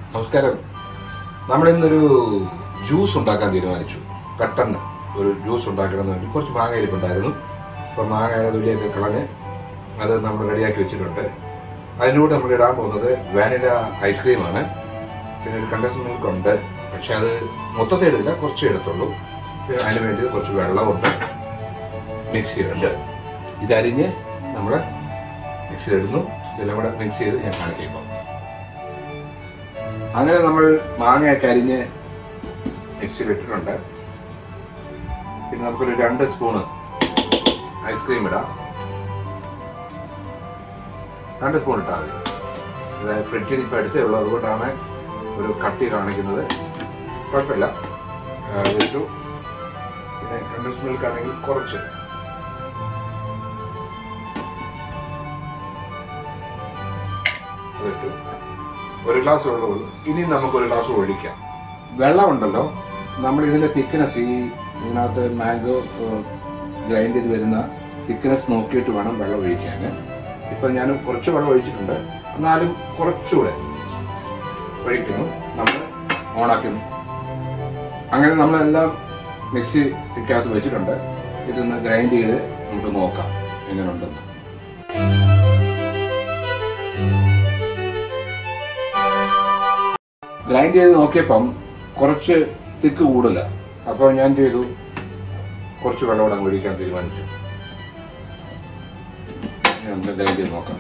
നമസ്കാരം നമ്മൾ ഇന്നൊരു ജ്യൂസ് ഉണ്ടാക്കാൻ തീരുമാനിച്ചു പെട്ടെന്ന് ഒരു ജ്യൂസ് ഉണ്ടാക്കണമെന്ന് വേണ്ടി കുറച്ച് മാങ്ങ ഇരിപ്പുണ്ടായിരുന്നു അപ്പോൾ മാങ്ങയുടെ തൊലിയൊക്കെ കളഞ്ഞ് അത് നമ്മൾ റെഡിയാക്കി വെച്ചിട്ടുണ്ട് അതിനൂടെ നമ്മൾ ഇടാൻ പോകുന്നത് വാനില ഐസ്ക്രീമാണ് പിന്നെ ഒരു കണ്ടൻസ് മിൽക്ക് ഉണ്ട് പക്ഷെ അത് മൊത്തത്തിൽ എടുത്തില്ല കുറച്ച് എടുത്തുള്ളൂ പിന്നെ അതിന് വേണ്ടി കുറച്ച് വെള്ളമുണ്ട് മിക്സിയുണ്ട് ഇതരിഞ്ഞ് നമ്മൾ മിക്സിയിലിടുന്നു ഇതെല്ലാം കൂടെ മിക്സ് ചെയ്ത് ഞാൻ കാണിക്കാം ഇപ്പം അങ്ങനെ നമ്മൾ മാങ്ങയൊക്കെ അരിഞ്ഞ് മിക്സിയിൽ ഇട്ടിട്ടുണ്ട് പിന്നെ നമുക്കൊരു രണ്ട് സ്പൂണ് ഐസ്ക്രീം ഇടാം രണ്ട് സ്പൂൺ ഇട്ടാൽ മതി ഇത് ഫ്രിഡ്ജിൽ നിന്ന് ഇപ്പം എടുത്തേ ഉള്ളൂ അതുകൊണ്ടാണ് ഒരു കട്ടി കാണിക്കുന്നത് കുഴപ്പമില്ല ആ, ഇതിട്ടു പിന്നെ കണ്ടൻസ് മിൽക്ക് ആണെങ്കിൽ കുറച്ച് അതിട്ടു ഒരു ഗ്ലാസ് വെള്ളം ഇനി നമുക്ക് ഒരു ഗ്ലാസ് ഒഴിക്കാം വെള്ളമുണ്ടല്ലോ നമ്മൾ ഇതിന്റെ തിക്നെസ് ഈ ഇതിനകത്ത് മാംഗോ ഗ്രൈൻഡ് ചെയ്ത് വരുന്ന തിക്നെസ് നോക്കിയിട്ട് വേണം വെള്ളം ഒഴിക്കാൻ ഇപ്പൊ ഞാൻ കുറച്ച് വെള്ളം ഒഴിച്ചിട്ടുണ്ട് എന്നാലും കുറച്ചുകൂടെ ഒഴിക്കുന്നു നമ്മൾ ഓണാക്കുന്നു അങ്ങനെ നമ്മളെല്ലാം മിക്സിക്കകത്ത് വെച്ചിട്ടുണ്ട് ഇതൊന്ന് ഗ്രൈൻഡ് ചെയ്ത് നമുക്ക് നോക്കാം എങ്ങനെയുണ്ടെന്ന് ഗ്രൈൻഡ് ചെയ്ത് നോക്കിയപ്പം കുറച്ച് തിക്ക് കൂടുതല അപ്പോൾ ഞാൻ എന്ത് ചെയ്തു കുറച്ച് വെള്ളം കൂടെ അങ്ങ് ഒഴിക്കാൻ തീരുമാനിച്ചു ഇനി നമുക്ക് ഗ്രൈൻഡ് ചെയ്ത് നോക്കാം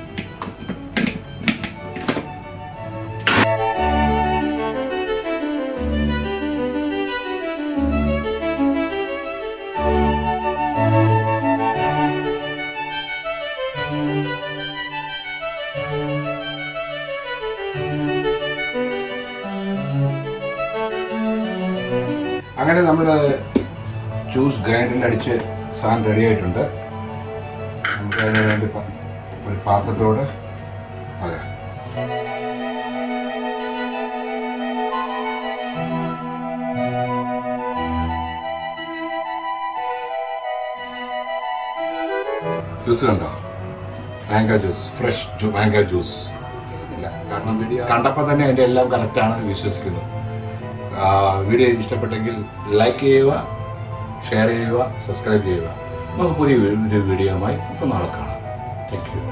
അങ്ങനെ നമ്മൾ ജ്യൂസ് ഗ്രൈൻഡറിൽ അടിച്ച് സാധനം റെഡി ആയിട്ടുണ്ട് നമുക്ക് അതിന് വേണ്ടി പ- ഒരു പാത്രത്തോട് അതെ ജ്യൂസ് കണ്ടോ mango juice fresh mango juice ഇല്ല കാരണം വീഡിയോ കണ്ടപ്പോൾ തന്നെ അതിൻ്റെ എല്ലാം കറക്റ്റാണെന്ന് വിശ്വസിക്കുന്നു ആ, വീഡിയോ ഇഷ്ടപ്പെട്ടെങ്കിൽ ലൈക്ക് ചെയ്യുക ഷെയർ ചെയ്യുക സബ്സ്ക്രൈബ് ചെയ്യുക നമുക്ക് പുതിയ ഒരു വീഡിയോയുമായി ഇപ്പം നാളെ കാണാം താങ്ക് യു